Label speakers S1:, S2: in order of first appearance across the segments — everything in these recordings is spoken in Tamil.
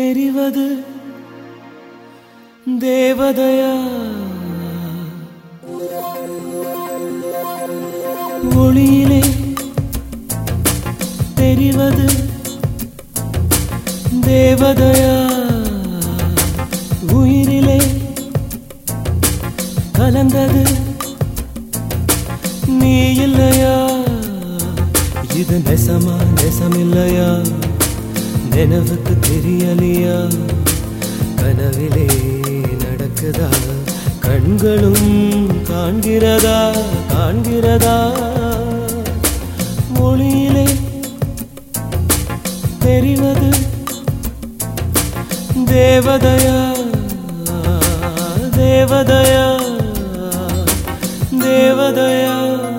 S1: தெரிவது தேவதையா ஒளியிலே தெரிவது தேவதையா உயிரிலே கலந்தது நீ இல்லையா இது நெசமா நெசமில்லையா நினைவுக்கு தெரியலையா கனவிலே நடக்குதா கண்களும் காண்கிறதா காண்கிறதா மொழியிலே தெரிவது தேவதையா தேவதையா தேவதையா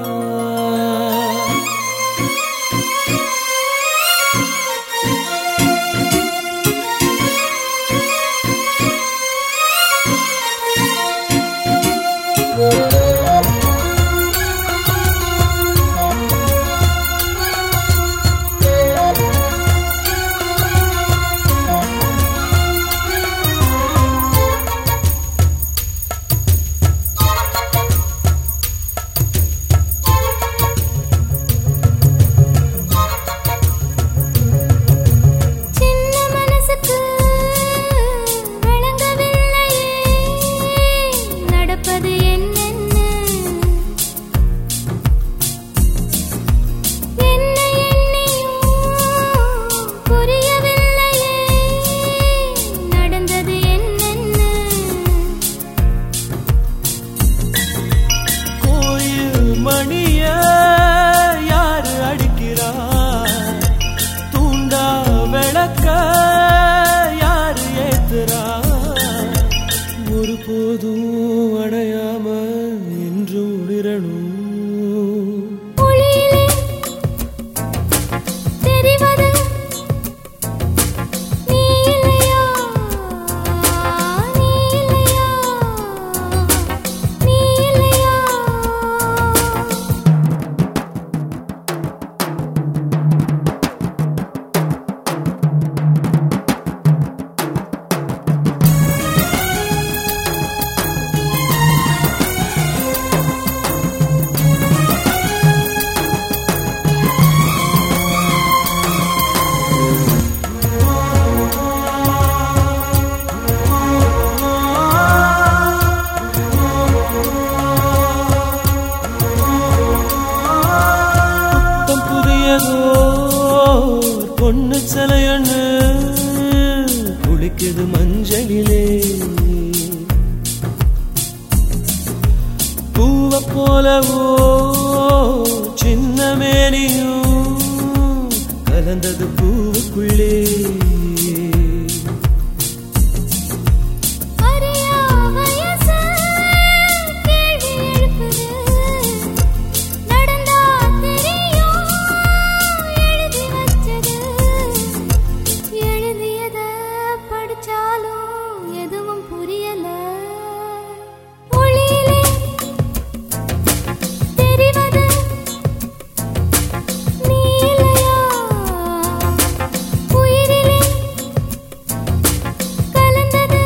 S2: சின்ன மனசுக்கு விளங்கவில்லையே நடப்பது என்னென்ன என்ன எண்ணியும் புரியவில்லையே நடந்தது என்னென்ன
S1: கோயில் மணிய யாரு அடிக்கிறா தூண்டா விளக்க யாரு ஏத்துறா ஒரு போதும் அடையாம என்று உளிரணும்
S2: ஒளியிலே தெரிவது நீ இல்லையா நீ இல்லையா நீ இல்லையா
S1: புத்தம் புதியதோ பொண்ணு சிலையண்ணு குளிக்குது மஞ்சளிலே பூவ போலவோ சின்ன மேனியும் கலந்தது பூவுக்குள்ளே
S2: அறியா வயசு கேள்வி எழுப்புது நடந்தா தெரியும் எழுதி வச்சது எழுதியத படிச்சாலும் எதுவும் புரியல ஒளியிலே தெரிவது நீ இல்லையா உயிரிலே கலந்தது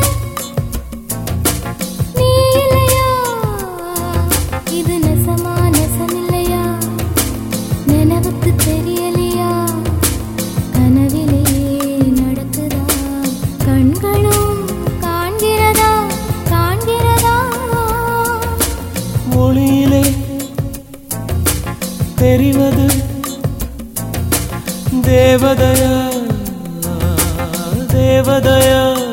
S2: நீ இல்லையா இது நெசமா நெசமில்லையா நினைவுக்கு தெரியலையா கனவிலே நடக்குதா கண்களும் காண்கிறதா காண்கிறதா
S1: மொழியிலே தெரிவது தேவதையா தேவதையா